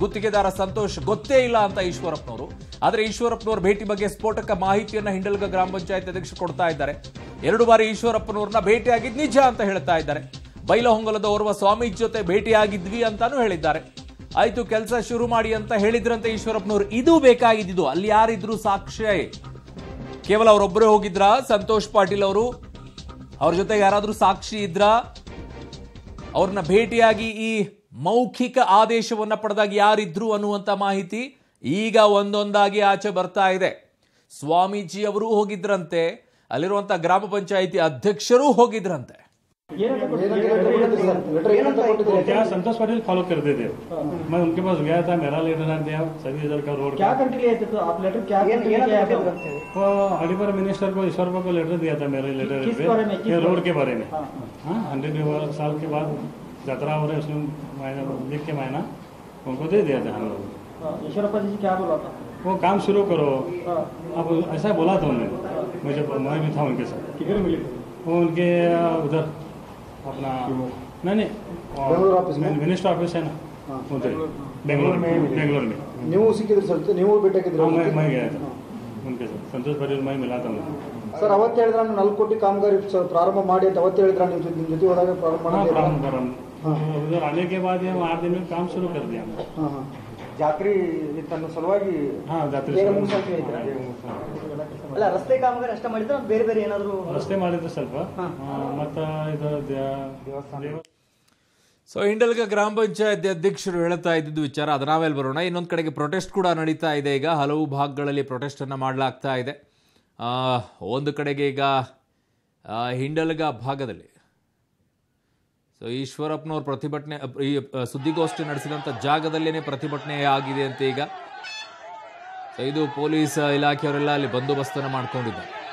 ಗುತ್ತಿಗೆದಾರ ಸಂತೋಷ್ ಗೊತ್ತೇ ಇಲ್ಲ ಅಂತ ಈಶ್ವರಪ್ಪನವರು ಆದರೆ ಈಶ್ವರಪ್ಪನವ್ರ ಭೇಟಿ ಬಗ್ಗೆ ಸ್ಫೋಟಕ ಮಾಹಿತಿಯನ್ನ ಹಿಂಡಲ್ಗ ಗ್ರಾಮ ಪಂಚಾಯತ್ ಅಧ್ಯಕ್ಷರು ಕೊಡ್ತಾ ಇದ್ದಾರೆ ಎರಡು ಬಾರಿ ಈಶ್ವರಪ್ಪನವ್ರನ್ನ ಭೇಟಿಯಾಗಿದ್ ನಿಜ ಅಂತ ಹೇಳ್ತಾ ಇದ್ದಾರೆ ಬೈಲಹೊಂಗಲದ ಓರ್ವ ಸ್ವಾಮೀಜಿ ಜೊತೆ ಭೇಟಿಯಾಗಿದ್ವಿ ಅಂತಾನೂ ಹೇಳಿದ್ದಾರೆ ಆಯ್ತು ಕೆಲಸ ಶುರು ಮಾಡಿ ಅಂತ ಹೇಳಿದ್ರಂತೆ ಈಶ್ವರಪ್ಪನವ್ರು ಇದು ಬೇಕಾಗಿದ್ದು ಅಲ್ಲಿ ಯಾರಿದ್ರು ಸಾಕ್ಷ್ಯ ಕೇವಲ ಅವರೊಬ್ಬರೇ ಹೋಗಿದ್ರಾ ಸಂತೋಷ್ ಪಾಟೀಲ್ ಅವರು ಅವ್ರ ಜೊತೆ ಯಾರಾದ್ರೂ ಸಾಕ್ಷಿ ಇದ್ರಾ ಅವ್ರನ್ನ ಭೇಟಿಯಾಗಿ ಈ ಮೌಖಿಕ ಆದೇಶವನ್ನ ಪಡೆದಾಗ ಯಾರಿದ್ರು ಅನ್ನುವಂತ ಮಾಹಿತಿ ಈಗ ಒಂದೊಂದಾಗಿ ಆಚೆ ಬರ್ತಾ ಇದೆ ಸ್ವಾಮೀಜಿ ಅವರು ಹೋಗಿದ್ರಂತೆ ಅಲ್ಲಿರುವಂತ ಗ್ರಾಮ ಪಂಚಾಯಿತಿ ಅಧ್ಯಕ್ಷರೂ ಹೋಗಿದ್ರಂತೆ क्या संतोष पाटिल फॉलो करते थे मैं उनके पास गया था मेरा लेटर दिया सभी इधर का रोड क्या करके लिए थे तो आप लेटर क्या करके लेके आए थे? वो हरिपर मिनिस्टर को ईश्वर को लेटर दिया था मेरे लेटर किस पे बारे में? किस ये रोड बारे के बारे में हाँ। हाँ हंड्रेड साल के बाद यात्रा हो रही है उसमें महीना लिख के महीना उनको दे दिया था हम लोग हाँ, ईश्वरप्पा जी क्या बोला था वो काम शुरू करो हाँ, अब ऐसा बोला था उन्होंने मुझे मैं भी था उनके साथ किधर मिली वो उनके उधर अपना नहीं नहीं बेंगलुरु ऑफिस में? मिनिस्टर ऑफिस है ना हाँ। उधर बेंगलोर में बेंगलोर में ನೀವು ಸಿಕ್ಕಿದ್ರಿ ಸರ್ ನೀವು ಭೇಟಿಯಾಗಿದ್ರಿ हाँ मैं मैं गया था उनके साथ संतोष पटेल मैं मिला था उनको ಸರ್ ಅವತ್ತು ಹೇಳಿದ್ರ ನಾನು ನಾಲ್ಕು ಕೋಟಿ ಕಾಮಗಾರಿ ಸರ್ ಪ್ರಾರಂಭ ಮಾಡಿ ಅಂತ ಅವತ್ತು ಹೇಳಿದ್ರ ನಿಮ್ಮ ನಿಮ್ಮ ಜೊತೆ ಹೋದಾಗ ಪ್ರಾರಂಭ हाँ ಮಾಡಿ प्रारंभ प्रारंभ उधर आने के बाद ही हम आठ दिन में काम शुरू कर दिया हमने। ಹಾಂ ಹಾಂ ಜಾತ್ರೆ ತನ್ನ ಸಲುವಾಗಿ हाँ जात्रे ಬೇಗ शुरू- ಮುಗ್ಸಕ್ಕೆ ಹೇಳಿದ್ರಾ? ಅಲ್ಲ ರಸ್ತೆ ಕಾಮಗಾರಿ ಅಷ್ಟೇ ಮಾಡಿದ್ರೆ ಬೇರೆ ಬೇರೆ ಏನಾದ್ರು ರಸ್ತೆ ಮಾಡಿದ್ರು ಸ್ವಲ್ಪ ಆ, ಮತ್ತ ಇದು ದ್ಯಾ- ದೇವ ಸೊ ಹಿಂಡಲ್ಗ ಗ್ರಾಮ ಪಂಚಾಯತ್ ಅಧ್ಯಕ್ಷರು ಹೇಳ್ತಾ ಇದ್ದಿದ್ದು ವಿಚಾರ ಅದ ನಾವೇಲಿ ಬರೋಣ ಇನ್ನೊಂದು ಕಡೆಗೆ ಪ್ರೊಟೆಸ್ಟ್ ಕೂಡ ನಡೀತಾ ಇದೆ ಈಗ ಹಲವು ಭಾಗಗಳಲ್ಲಿ ಪ್ರೊಟೆಸ್ಟ್ ಅನ್ನ ಮಾಡಲಾಗ್ತಾ ಇದೆ ಆ, ಒಂದು ಕಡೆಗೆ ಈಗ ಆ, ಹಿಂಡಲ್ಗ ಭಾಗದಲ್ಲಿ ಸೊ ಈಶ್ವರಪ್ಪನವ್ರ ಪ್ರತಿಭಟನೆ ಈ ಆ, ಸುದ್ದಿಗೋಷ್ಠಿ ನಡೆಸಿದಂಥ ಜಾಗದಲ್ಲೇನೆ ಪ್ರತಿಭಟನೆ ಆಗಿದೆ ಅಂತ ಈಗ ಸೊ ಇದು ಪೊಲೀಸ್ ಇಲಾಖೆಯವರೆಲ್ಲ ಅಲ್ಲಿ ಬಂದೋಬಸ್ತನ್ನು ಮಾಡ್ಕೊಂಡಿದ್ದಾರೆ